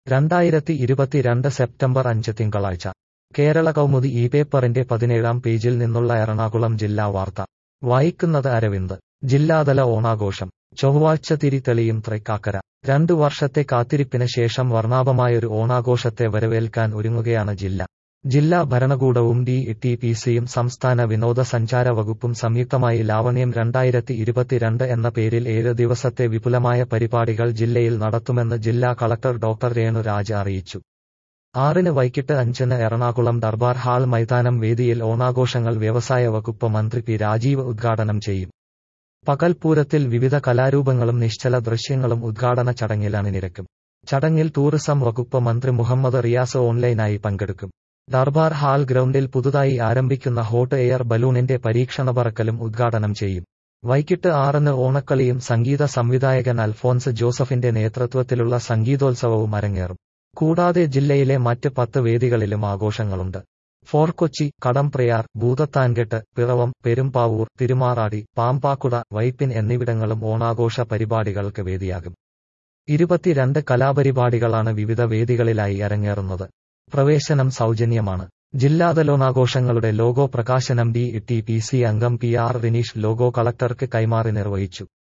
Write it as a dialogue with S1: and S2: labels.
S1: രണ്ടായിരത്തി ഇരുപത്തിരണ്ട് സെപ്റ്റംബർ അഞ്ച് തിങ്കളാഴ്ച കേരള കൗമുദി ഈ പേപ്പറിന്റെ പതിനേഴാം പേജിൽ നിന്നുള്ള എറണാകുളം ജില്ലാ വാർത്ത വായിക്കുന്നത് അരവിന്ദ് ജില്ലാതല ഓണാഘോഷം ചൊവ്വാഴ്ച തിരിതെളിയും തൃക്കാക്കര രണ്ടു വർഷത്തെ കാത്തിരിപ്പിന് ശേഷം വർണ്ണാഭമായൊരു ഓണാഘോഷത്തെ വരവേൽക്കാൻ ഒരുങ്ങുകയാണ് ജില്ല ജില്ലാ ഭരണകൂടവും ഡി ടി പി സിയും സംസ്ഥാന വിനോദസഞ്ചാര വകുപ്പും സംയുക്തമായി ലാവണ്യം രണ്ടായിരത്തി ഇരുപത്തിരണ്ട് എന്ന പേരിൽ ഏഴ് ദിവസത്തെ വിപുലമായ പരിപാടികൾ ജില്ലയിൽ നടത്തുമെന്ന് ജില്ലാ കളക്ടർ ഡോക്ടർ രേണു രാജ് അറിയിച്ചു ആറിന് വൈകിട്ട് അഞ്ചിന് എറണാകുളം ദർബാർ ഹാൾ മൈതാനം വേദിയിൽ ഓണാഘോഷങ്ങൾ വ്യവസായ വകുപ്പ് മന്ത്രി പി രാജീവ് ഉദ്ഘാടനം ചെയ്യും പകൽപൂരത്തിൽ വിവിധ കലാരൂപങ്ങളും നിശ്ചല ദൃശ്യങ്ങളും ഉദ്ഘാടന ചടങ്ങിൽ അണിനിരക്കും ചടങ്ങിൽ ടൂറിസം വകുപ്പ് മന്ത്രി മുഹമ്മദ് റിയാസ് ഓൺലൈനായി പങ്കെടുക്കും ദർബാർ ഹാൾ ഗ്രൗണ്ടിൽ പുതുതായി ആരംഭിക്കുന്ന ഹോട്ട് എയർ ബലൂണിന്റെ പരീക്ഷണ പറക്കലും ഉദ്ഘാടനം ചെയ്യും വൈകിട്ട് ആറിന് ഓണക്കളിയും സംഗീത സംവിധായകൻ അൽഫോൻസ് ജോസഫിന്റെ നേതൃത്വത്തിലുള്ള സംഗീതോത്സവവും അരങ്ങേറും കൂടാതെ ജില്ലയിലെ മറ്റ് പത്ത് വേദികളിലും ആഘോഷങ്ങളുണ്ട് ഫോർ കൊച്ചി കടംപ്രയാർ ഭൂതത്താൻകെട്ട് പിറവം പെരുമ്പാവൂർ തിരുമാറാടി പാമ്പാക്കുട വൈപ്പിൻ എന്നിവിടങ്ങളും ഓണാഘോഷ പരിപാടികൾക്ക് വേദിയാകും ഇരുപത്തിരണ്ട് കലാപരിപാടികളാണ് വിവിധ വേദികളിലായി അരങ്ങേറുന്നത് പ്രവേശനം സൗജന്യമാണ് ജില്ലാതലോണാഘോഷങ്ങളുടെ ലോഗോ പ്രകാശനം ഡി ടി പി സി അംഗം പി ആർ റിനീഷ് ലോഗോ കളക്ടർക്ക് കൈമാറി നിർവഹിച്ചു